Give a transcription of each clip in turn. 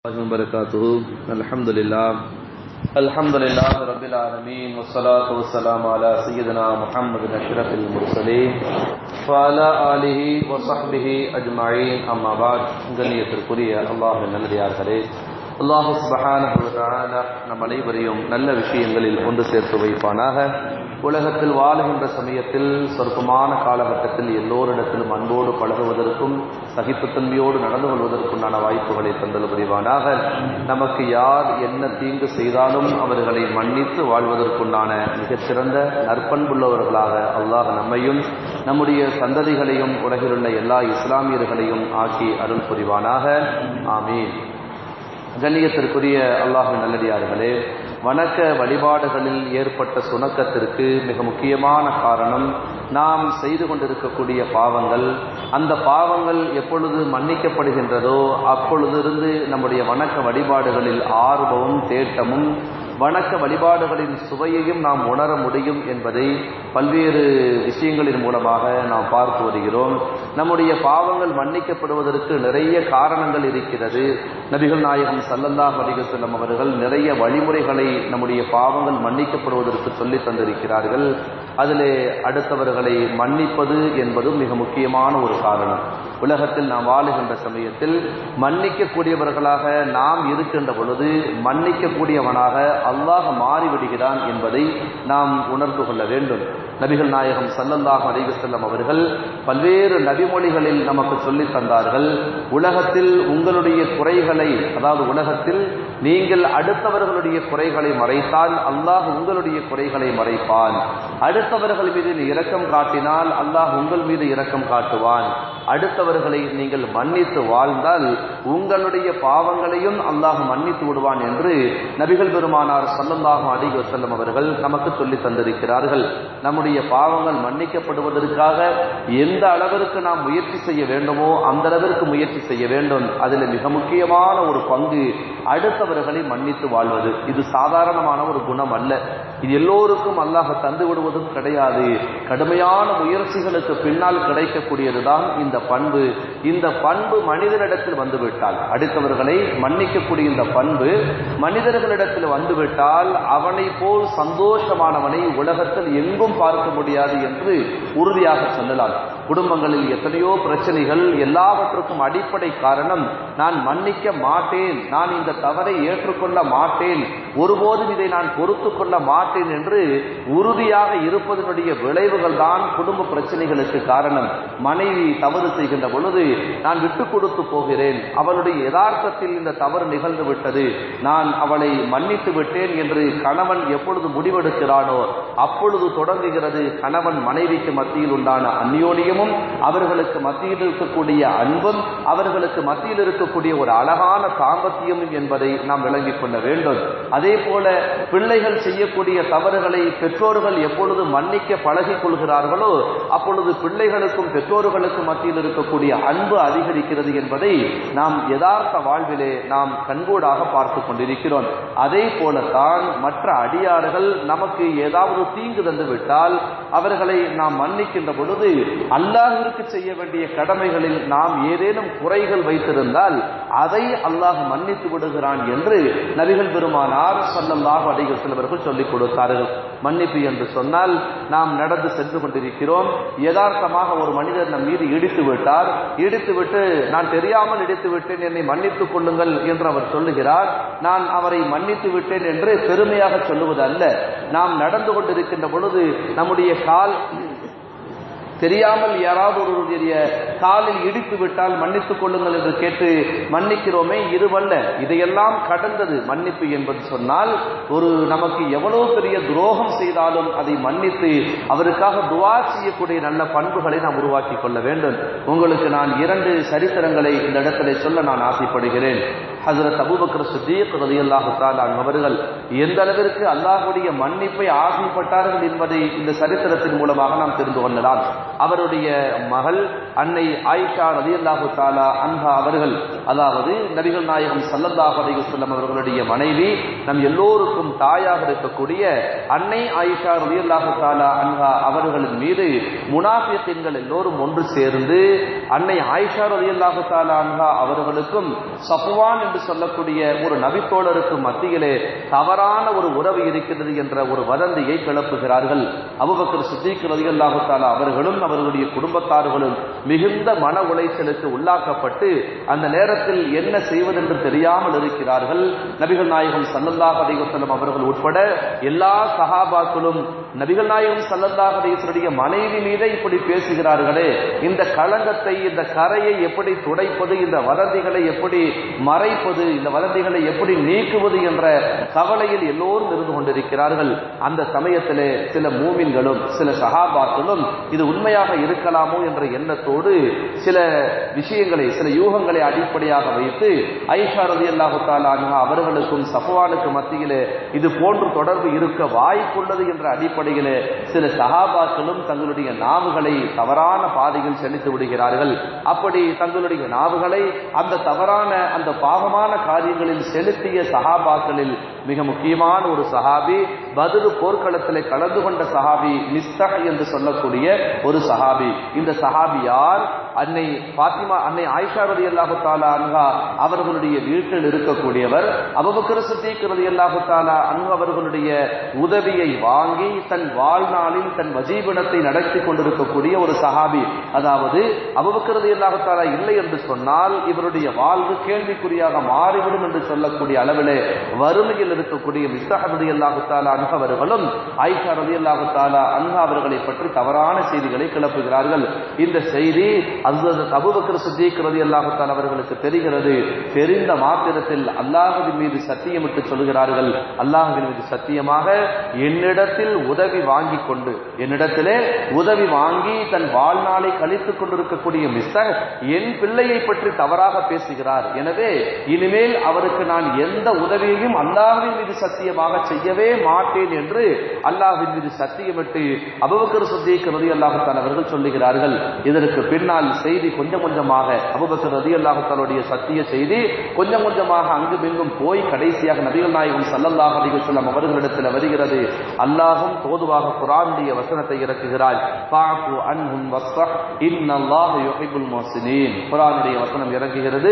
الله وبركاته الحمد لله الحمد لله رب العالمين والصلاة والسلام على سيدنا محمد أشرف المرسلين وعلى آله وصحبه أجمعين أما بعد கண்ணியத்திற்குரிய அல்லாஹின் நல்லடியார்களே அல்லாஹு சுபஹானஹு வ தஆலா நம் அனைவரையும் நல்ல விஷயங்களில் ஒன்று சேர்த்து வைப்பானாக உலகத்தில் வாழுகின்ற சமயத்தில் சொற்பமான காலகட்டத்தில் எல்லோரிடத்திலும் அன்போடு பழகுவதற்கும் சகிப்புத்தன்மையோடு நடந்து கொள்வதற்குண்டான வாய்ப்புகளை தந்தல் புரிவானாக நமக்கு யார் என்ன தீங்கு செய்தாலும் அவர்களை மன்னித்து வாழ்வதற்குண்டான மிகச்சிறந்த நற்பண்புள்ளவர்களாக அல்லாஹ் நம்மையும் நம்முடைய சந்ததிகளையும் உலகிலுள்ள எல்லா இஸ்லாமியர்களையும் ஆக்கி அருள் புரிவானாக ஆமீன் கண்ணியத்திற்குரிய அல்லாஹின் நல்லடியார்களே வணக்க வழிபாடுகளில் ஏற்பட்ட சுணக்கத்திற்கு மிக முக்கியமான காரணம் நாம் செய்து கொண்டிருக்கக்கூடிய பாவங்கள் அந்த பாவங்கள் எப்பொழுது மன்னிக்கப்படுகின்றதோ அப்பொழுதிருந்து நம்முடைய வணக்க வழிபாடுகளில் ஆர்வமும் தேட்டமும் வணக்க வழிபாடுகளின் சுவையையும் நாம் உணர முடியும் என்பதை பல்வேறு விஷயங்களின் மூலமாக நாம் பார்த்து வருகிறோம் நம்முடைய பாவங்கள் மன்னிக்கப்படுவதற்கு நிறைய காரணங்கள் இருக்கிறது நபிகள் நாயகம் சல்லல்லாஹ் அலிகசல்லம் அவர்கள் நிறைய வழிமுறைகளை நம்முடைய பாவங்கள் மன்னிக்கப்படுவதற்கு சொல்லி தந்திருக்கிறார்கள் அதிலே அடுத்தவர்களை மன்னிப்பது என்பதும் மிக முக்கியமான ஒரு காரணம் உலகத்தில் நாம் வாழுகின்ற சமயத்தில் மன்னிக்கக்கூடியவர்களாக நாம் இருக்கின்ற பொழுது மன்னிக்கக்கூடியவனாக அல்லாஹ் மாறிவிடுகிறான் என்பதை நாம் உணர்ந்து கொள்ள வேண்டும் நபிகள் நாயகம் சல்லல்லாஹ் அலிவசல்லம் அவர்கள் பல்வேறு நபிமொழிகளில் நமக்கு சொல்லித் தந்தார்கள் உலகத்தில் உங்களுடைய குறைகளை அதாவது உலகத்தில் நீங்கள் அடுத்தவர்களுடைய குறைகளை மறைத்தால் அல்லாஹ் உங்களுடைய குறைகளை மறைப்பான் அடுத்தவர்கள் மீது இரக்கம் காட்டினால் அல்லாஹ் உங்கள் மீது இரக்கம் காட்டுவான் அடுத்தவர்களை நீங்கள் மன்னித்து வாழ்ந்தால் உங்களுடைய பாவங்களையும் அல்லாஹ் மன்னித்து விடுவான் என்று நபிகள் பெருமானார் சல்லல்லாஹும் அலி வசல்லம் அவர்கள் நமக்கு சொல்லி தந்திருக்கிறார்கள் நம்முடைய பாவங்கள் மன்னிக்கப்படுவதற்காக எந்த அளவிற்கு நாம் முயற்சி செய்ய வேண்டுமோ அந்த அளவிற்கு முயற்சி செய்ய வேண்டும் அதில் மிக முக்கியமான ஒரு பங்கு அடுத்தவர்களை மன்னித்து வாழ்வது இது சாதாரணமான ஒரு குணம் அல்ல இது எல்லோருக்கும் அல்லாஹ் தந்து விடுவதும் கிடையாது கடுமையான முயற்சிகளுக்கு பின்னால் கிடைக்கக்கூடியதுதான் இந்த பண்பு இந்த பண்பு மனிதனிடத்தில் வந்துவிட்டால் அடுத்தவர்களை மன்னிக்கக்கூடிய இந்த பண்பு மனிதர்களிடத்தில் வந்துவிட்டால் அவனை போல் சந்தோஷமானவனை உலகத்தில் எங்கும் பார்க்க முடியாது என்று உறுதியாக சொல்லலாம் குடும்பங்களில் எத்தனையோ பிரச்சனைகள் எல்லாவற்றுக்கும் அடிப்படை காரணம் நான் மன்னிக்க மாட்டேன் நான் இந்த தவறை ஏற்றுக்கொள்ள மாட்டேன் ஒருபோதும் இதை நான் பொறுத்து கொள்ள மாட்டேன் என்று உறுதியாக இருப்பதனுடைய விளைவுகள் தான் குடும்ப பிரச்சனைகளுக்கு காரணம் மனைவி தவறு செய்கின்ற பொழுது நான் விட்டு கொடுத்து போகிறேன் அவளுடைய யதார்த்தத்தில் இந்த தவறு நிகழ்ந்து விட்டது நான் அவளை மன்னித்து விட்டேன் என்று கணவன் எப்பொழுது முடிவெடுக்கிறானோ அப்பொழுது தொடங்குகிறது கணவன் மனைவிக்கு மத்தியில் உண்டான அந்யோனியமும் அவர்களுக்கு மத்தியில் இருக்கக்கூடிய அன்பும் அவர்களுக்கு மத்தியில் இருக்கக்கூடிய ஒரு அழகான தாம்பத்தியமும் என்பதை நாம் விளங்கிக் கொள்ள வேண்டும் அதே போல பிள்ளைகள் செய்யக்கூடிய தவறுகளை பெற்றோர்கள் எப்பொழுது மன்னிக்க பழகிக் கொள்கிறார்களோ அப்பொழுது பிள்ளைகளுக்கும் பெற்றோர்களுக்கும் மத்தியில் இருக்கக்கூடிய அன்பு அதிகரிக்கிறது என்பதை நாம் யதார்த்த வாழ்விலே நாம் கண்கூடாக பார்த்து கொண்டிருக்கிறோம் அதே போலத்தான் மற்ற அடியார்கள் நமக்கு ஏதாவது தீங்கு தந்து விட்டால் அவர்களை நாம் மன்னிக்கின்ற பொழுது அல்லாஹிற்கு செய்ய வேண்டிய கடமைகளில் நாம் ஏதேனும் குறைகள் வைத்திருந்தால் அதை அல்லாஹ் மன்னித்து விடுகிறான் என்று நபிகள் பெருமானார் சொல்லல்லாஹ் அடிகள் சிலவர்கள் சொல்லிக் கொடுத்தார்கள் மன்னிப்பு என்று சொன்னால் நாம் நடந்து சென்று கொண்டிருக்கிறோம் யதார்த்தமாக ஒரு மனிதர் நம் மீது இடித்து விட்டார் இடித்து விட்டு நான் தெரியாமல் இடித்து விட்டேன் என்னை மன்னித்துக் கொள்ளுங்கள் என்று அவர் சொல்லுகிறார் நான் அவரை மன்னித்து விட்டேன் என்று பெருமையாக சொல்லுவது அல்ல நாம் நடந்து கொண்டிருக்கின்ற பொழுது நம்முடைய கால் தெரியாமல் யாராவது ஒருவருடைய காலில் இடித்து விட்டால் மன்னித்துக் கொள்ளுங்கள் என்று கேட்டு மன்னிக்கிறோமே இதுவல்ல இதையெல்லாம் கடந்தது மன்னிப்பு என்பது சொன்னால் ஒரு நமக்கு எவ்வளவு பெரிய துரோகம் செய்தாலும் அதை மன்னித்து அவருக்காக துவா செய்யக்கூடிய நல்ல பண்புகளை நாம் உருவாக்கி கொள்ள வேண்டும் உங்களுக்கு நான் இரண்டு சரித்திரங்களை இந்த இடத்துல சொல்ல நான் ஆசைப்படுகிறேன் ஹசரத் அபூபக்கர் சித்தீக் ரலியல்லாஹு தஆலா அவர்கள் எந்த அளவிற்கு அல்லாஹ்வுடைய மன்னிப்பை ஆசைப்பட்டார்கள் என்பதை இந்த சரித்திரத்தின் மூலமாக நாம் தெரிந்து கொள்ளலாம் அவருடைய மகள் அன்னை ஆயிஷா ரலியல்லாஹு தஆலா அன்ஹா அவர்கள் அதாவது நபிகள் நாயகம் ஸல்லல்லாஹு அலைஹி வஸல்லம் அவர்களுடைய மனைவி நம் எல்லோருக்கும் தாயாக இருக்கக்கூடிய அன்னை ஆயிஷா ரலியல்லாஹு தஆலா அன்ஹா அவர்களின் மீது முனாஃபிகீன்கள் எல்லோரும் ஒன்று சேர்ந்து அன்னை ஆயிஷா ரலியல்லாஹு தஆலா அன்ஹா அவர்களுக்கும் சஃப்வான் என்று என்று சொல்லக்கூடிய ஒரு நபித்தோழருக்கு மத்தியிலே தவறான ஒரு உறவு இருக்கிறது என்ற ஒரு வதந்தியை கிளப்புகிறார்கள் அபுபக்கர் சித்திக் ரலியல்லாஹு தஆலா அவர்களும் அவர்களுடைய குடும்பத்தார்களும் மிகுந்த மன உளைச்சலுக்கு உள்ளாக்கப்பட்டு அந்த நேரத்தில் என்ன செய்வதென்று தெரியாமல் இருக்கிறார்கள் நபிகள் நாயகம் ஸல்லல்லாஹு அலைஹி வஸல்லம் அவர்கள் உட்பட எல்லா சஹாபாக்களும் நபிகள் நாயகம் ஸல்லல்லாஹு அலைஹி வஸல்லுடைய மனைவி மீதே இப்படி பேசுகிறார்களே இந்த களங்கத்தை இந்த கரையை எப்படி துடைப்பது இந்த வதந்திகளை எப்படி மறைப்பது இந்த வதந்திகளை எப்படி நீக்குவது என்ற கவலையில் எல்லோரும் இருந்து கொண்டிருக்கிறார்கள் அந்த சமயத்திலே சில மூமின்களும் சில சகாபாக்களும் இது உண்மையாக இருக்கலாமோ என்ற எண்ணத்தோடு சில விஷயங்களை சில யூகங்களை அடிப்படையாக வைத்து ஐஷா ரதி அல்லாஹு அவர்களுக்கும் சஃப்வானுக்கு மத்தியிலே இது போன்று தொடர்பு இருக்க வாய்ப்புள்ளது என்ற அடிப்படையிலே சில சகாபாக்களும் தங்களுடைய நாவுகளை தவறான பாதையில் செலுத்தி விடுகிறார்கள் அப்படி தங்களுடைய நாவுகளை அந்த தவறான அந்த பாவமான காரியங்களில் செலுத்திய சஹாபாக்களில் மிக முக்கியமான ஒரு சஹாபி பதுரு போர்க்களத்திலே கலந்து கொண்ட சஹாபி மிஸ்தக் என்று சொல்லக்கூடிய ஒரு சஹாபி இந்த சஹாபி யார் அன்னை பாத்திமா அன்னை ஆயிஷா ரதி அல்லாஹு தாலா அன்ஹா அவர்களுடைய வீட்டில் இருக்கக்கூடியவர் அபுபக்கர் சித்திக் ரதி அல்லாஹு தாலா அன்ஹு அவர்களுடைய உதவியை வாங்கி தன் வாழ்நாளில் தன் வஜீபனத்தை நடத்தி கொண்டிருக்கக்கூடிய ஒரு சஹாபி அதாவது அபுபக்கர் ரதி அல்லாஹு தாலா இல்லை என்று சொன்னால் இவருடைய வாழ்வு கேள்விக்குறியாக மாறிவிடும் என்று சொல்லக்கூடிய அளவிலே வறுமையில் இருக்கக்கூடிய மிஸ்தஹ் ரதி அல்லாஹு தாலா அன்ஹு அவர்களும் ஆயிஷா ரதி அல்லாஹு தாலா அன்ஹா அவர்களை பற்றி தவறான செய்திகளை கிளப்புகிறார்கள் இந்த செய்தி அஸ்வத் அபுபக்கர் சித்திக் ரதி அல்லாஹு தாலா அவர்களுக்கு தெரிகிறது தெரிந்த மாத்திரத்தில் அல்லாஹுவின் மீது சத்தியமிட்டு சொல்கிறார்கள் அல்லாஹுவின் மீது சத்தியமாக என்னிடத்தில் உதவி வாங்கி கொண்டு என்னிடத்திலே உதவி வாங்கி தன் வாழ்நாளை கழித்துக் கொண்டிருக்கக்கூடிய மிஸ்டர் என் பிள்ளையை பற்றி தவறாக பேசுகிறார் எனவே இனிமேல் அவருக்கு நான் எந்த உதவியையும் அல்லாஹ்வின் மீது சத்தியமாக செய்யவே மாட்டேன் என்று அல்லாஹ்வின் மீது சத்தியமிட்டு அபுபக்கர் சித்திக் ரதி அல்லாஹுத்தான் அவர்கள் சொல்லுகிறார்கள் இதற்கு பின்னால் செய்தி கொஞ்சம் கொஞ்சமாக அபுபக்கர் ரதி அல்லாஹுத்தாலுடைய சத்திய செய்தி கொஞ்சம் கொஞ்சமாக அங்கும் இங்கும் போய் கடைசியாக நபிகள் நாயகம் சல்லல்லாஹ் அலைஹி வஸல்லம் அவர்களிடத்தில் வருகிறது அல்லாஹும் தோதுவாக குர்ஆனுடைய வசனத்தை இறக்குகிறார் ஃபஅஃபு அன்ஹும் வஸ்ஃபஹ் இன்னல்லாஹ யுஹிப்புல் முஹ்சினீன் குர்ஆனுடைய வசனம் இறங்குகிறது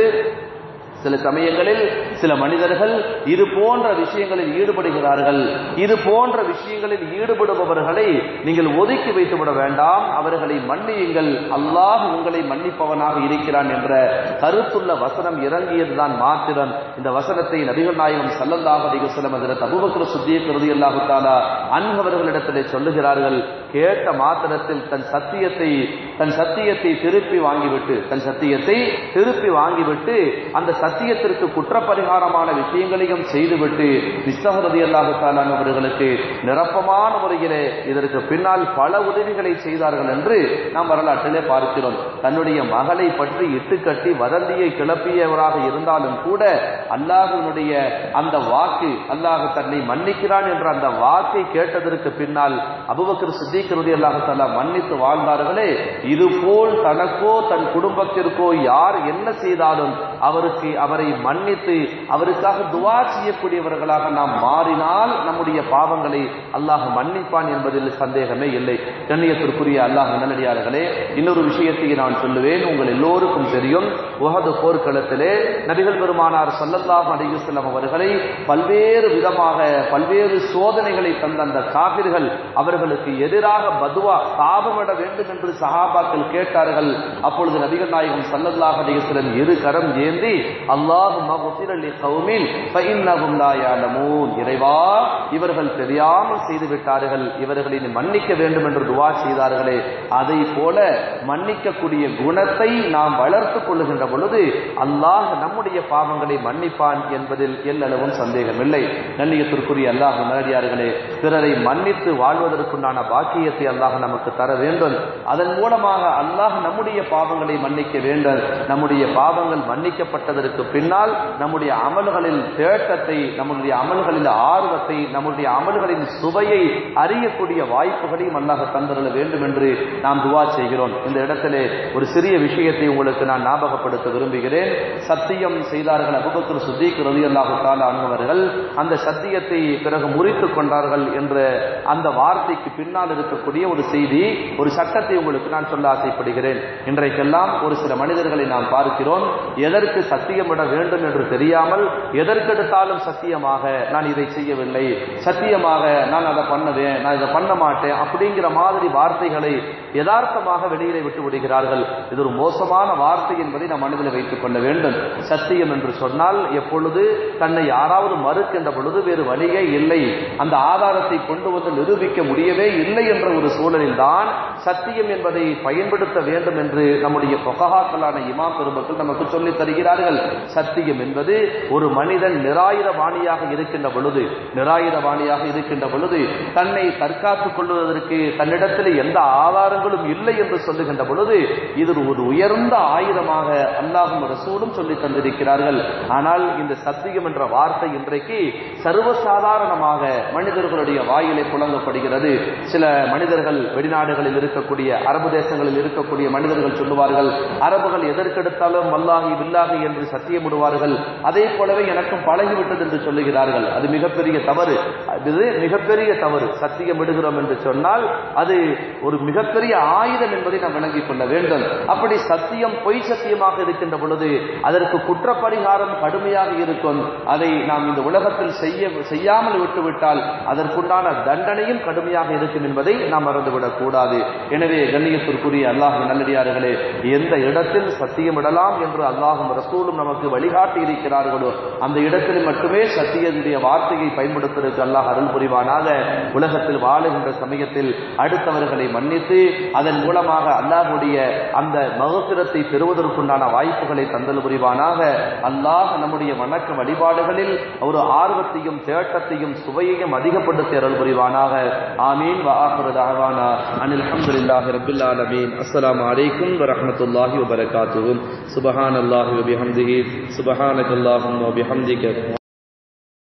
சில சமயங்களில் சில மனிதர்கள் இது போன்ற விஷயங்களில் ஈடுபடுகிறார்கள் இது போன்ற விஷயங்களில் ஈடுபடுபவர்களை நீங்கள் ஒதுக்கி வைத்து விட வேண்டாம் அவர்களை மன்னியுங்கள் அல்லாஹ் உங்களை மன்னிப்பவனாக இருக்கிறான் என்ற கருத்துள்ள வசனம் இறங்கியதுதான் மாத்திரம் இந்த வசனத்தை நபிகள் நாயகம் சல்லல்லாஹு அலைஹி வஸல்லம் அதற்கு அபூபக்கர் சித்திக் ரலியல்லாஹு தஆலா அன்ஹவர்களிடத்திலே சொல்லுகிறார்கள் கேட்ட மாத்திரத்தில் தன் சத்தியத்தை தன் சத்தியத்தை திருப்பி வாங்கிவிட்டு தன் சத்தியத்தை திருப்பி வாங்கிவிட்டு அந்த சத்தியத்திற்கு குற்றப்பரிகாரமான விஷயங்களையும் செய்துவிட்டு நிஸ்தகரதி அல்லாஹாலான் அவர்களுக்கு நிரப்பமான முறையிலே இதற்கு பின்னால் பல உதவிகளை செய்தார்கள் என்று நாம் வரலாற்றிலே பார்க்கிறோம் தன்னுடைய மகளை பற்றி இட்டுக்கட்டி வதந்தியை கிளப்பியவராக இருந்தாலும் கூட அல்லாஹினுடைய அந்த வாக்கு அல்லாஹ் தன்னை மன்னிக்கிறான் என்ற அந்த வாக்கை கேட்டதற்கு பின்னால் அபுபக்கர் சித்திக்கிறது அல்லாஹாலா மன்னித்து வாழ்ந்தார்களே இதுபோல் தனக்கோ தன் குடும்பத்திற்கோ யார் என்ன செய்தாலும் அவருக்கு அவரை மன்னித்து அவருக்காக துவா செய்யக்கூடியவர்களாக நாம் மாறினால் நம்முடைய பாவங்களை அல்லாஹ் மன்னிப்பான் என்பதில் சந்தேகமே இல்லை கண்ணியத்திற்குரிய அல்லாஹ் நல்லடியார்களே இன்னொரு விஷயத்தை நான் சொல்லுவேன் உங்கள் எல்லோருக்கும் தெரியும் உகது போர்க்களத்திலே நபிகள் பெருமானார் சல்லல்லாஹ் அலிகுசல்லம் அவர்களை பல்வேறு விதமாக பல்வேறு சோதனைகளை தந்த அந்த காபிர்கள் அவர்களுக்கு எதிராக பதுவா சாபமிட வேண்டும் என்று சஹாபாக்கள் கேட்டார்கள் அப்பொழுது நபிகள் நாயகம் சல்லல்லாஹ் அலிகுசலம் இரு கரம் ஏந்தி அல்லாஹ் மகுசிரலி கௌமில் ஃபஇன்னஹும் லா யஅலமூன் இறைவா இவர்கள் தெரியாமல் செய்து விட்டார்கள் இவர்களை நீ மன்னிக்க வேண்டும் என்று துவா செய்தார்களே அதை போல மன்னிக்கக்கூடிய குணத்தை நாம் வளர்த்துக் கொள்ளுகின்ற பொழுது அல்லாஹ் நம்முடைய பாவங்களை மன்னிப்பான் என்பதில் எல்லளவும் சந்தேகமில்லை கண்ணியத்திற்குரிய அல்லாஹ் நேரடியார்களே பிறரை மன்னித்து வாழ்வதற்குண்டான பாக்கியத்தை அல்லாஹ் நமக்கு தர வேண்டும் அதன் மூலமாக அல்லாஹ் நம்முடைய பாவங்களை மன்னிக்க வேண்டும் நம்முடைய பாவங்கள் மன்னிக்கப்பட்டதற்கு பின்னால் நம்முடைய அமல்களில் தேட்டத்தை நம்முடைய அமல்களில் ஆர்வத்தை நம்முடைய அமல்களின் சுவையை அறியக்கூடிய வாய்ப்புகளையும் அல்லாஹ் தந்திரல வேண்டும் என்று நாம் துவா செய்கிறோம் இந்த இடத்திலே ஒரு சிறிய விஷயத்தை உங்களுக்கு நான் ஞாபகப்படுத்த விரும்புகிறேன் சத்தியம் செய்தார்கள் அபுபக்கர் சுத்தீக் ரதி அல்லாஹு தாலா அனுபவர்கள் அந்த சத்தியத்தை பிறகு முறித்துக் கொண்டார்கள் என்ற அந்த வார்த்தைக்கு பின்னால் இருக்கக்கூடிய ஒரு செய்தி ஒரு சட்டத்தை உங்களுக்கு நான் சொல்ல ஆசைப்படுகிறேன் இன்றைக்கெல்லாம் ஒரு சில மனிதர்களை நாம் பார்க்கிறோம் எதற்கு சத்தியம் விட வேண்டும் என்று தெரியாமல் எதற்கெடுத்தாலும் சத்தியமாக நான் இதை செய்யவில்லை சத்தியமாக நான் அதை பண்ணுவேன் நான் இதை பண்ண மாட்டேன் அப்படிங்கிற மாதிரி வார்த்தைகளை யதார்த்தமாக வெளியிலே விட்டு விடுகிறார்கள் இது ஒரு மோசமான வார்த்தை என்பதை நாம் மனதில் வைத்துக் கொள்ள வேண்டும் சத்தியம் என்று சொன்னால் எப்பொழுது தன்னை யாராவது மறுக்கின்ற பொழுது வேறு வழியே இல்லை அந்த ஆதாரத்தை கொண்டு வந்து நிரூபிக்க முடியவே இல்லை என்ற ஒரு சூழலில் தான் சத்தியம் என்பதை பயன்படுத்த வேண்டும் என்று நம்முடைய பொகஹாக்களான இமாம் பெருமக்கள் நமக்கு சொல்லித் தருகிறார்கள் சத்தியம் என்பது ஒரு மனிதன் நிராயுதவாணியாக இருக்கின்ற பொழுது நிராயுதவாணியாக இருக்கின்ற பொழுது தன்னை தற்காத்துக் கொள்வதற்கு தன்னிடத்தில் எந்த ஆதாரங்களும் இல்லை என்று சொல்லுகின்ற பொழுது இது ஒரு உயர்ந்த ஆயுதமாக அல்லாஹும் ரசூலும் சொல்லி தந்திருக்கிறார்கள் ஆனால் இந்த சத்தியம் என்ற வார்த்தை இன்றைக்கு சர்வசாதாரணமாக மனிதர்களுடைய வாயிலை புழங்கப்படுகிறது சில மனிதர்கள் வெளிநாடுகளில் இருக்கக்கூடிய அரபு தேசங்களில் இருக்கக்கூடிய மனிதர்கள் சொல்லுவார்கள் அரபுகள் எதற்கெடுத்தாலும் வல்லாகி வில்லாகி என்று சத்தியமிடுவார்கள் அதே போலவே எனக்கும் பழகிவிட்டது என்று சொல்லுகிறார்கள் அது மிகப்பெரிய தவறு இது மிகப்பெரிய தவறு சத்தியம் விடுகிறோம் என்று சொன்னால் அது ஒரு மிகப்பெரிய ஆயுதம் என்பதை நாம் விளங்கிக் கொள்ள வேண்டும் அப்படி சத்தியம் பொய் சத்தியமாக இருக்கின்ற பொழுது அதற்கு குற்றப்பரிகாரம் கடுமையாக இருக்கும் அதை நாம் இந்த உலகத்தில் செய்ய செய்யாமல் விட்டுவிட்டால் அதற்குண்டான தண்டனையும் கடுமையாக இருக்கும் என்பதை நாம் மறந்துவிடக் கூடாது எனவே கண்ணியத்திற்குரிய அல்லாஹ் நல்லடியார்களே எந்த இடத்தில் சத்தியமிடலாம் என்று அல்லாஹும் ரசூலும் நமக்கு வழிகாட்டி இருக்கிறார்களோ அந்த இடத்தில் மட்டுமே சத்தியனுடைய வார்த்தையை பயன்படுத்துவதற்கு அல்லாஹ் அருள் புரிவானாக உலகத்தில் வாழுகின்ற சமயத்தில் அடுத்தவர்களை மன்னித்து அதன் மூலமாக அல்லாஹுடைய அந்த மகசுரத்தை பெறுவதற்குண்டான வாய்ப்புகளை தந்தல் புரிவானாக அல்லாஹ் நம்முடைய வணக்க வழிபாடுகளில் ஒரு ஆர்வத்தையும் தேட்டத்தையும் சுவையையும் அதிகப்படுத்தி அருள் புரிவானாக ஆமீன் வாஹரு தாவானா அனில் அல்ஹம்துலில்லாஹி ரப்பில் ஆலமீன் அஸ்ஸலாமு அலைக்கும் வரஹ்மத்துல்லாஹி வபரகாத்துஹு சுபஹானல்லாஹி வபிஹம்திஹி சுபஹானக்கல்லாஹும்ம வபிஹம்திக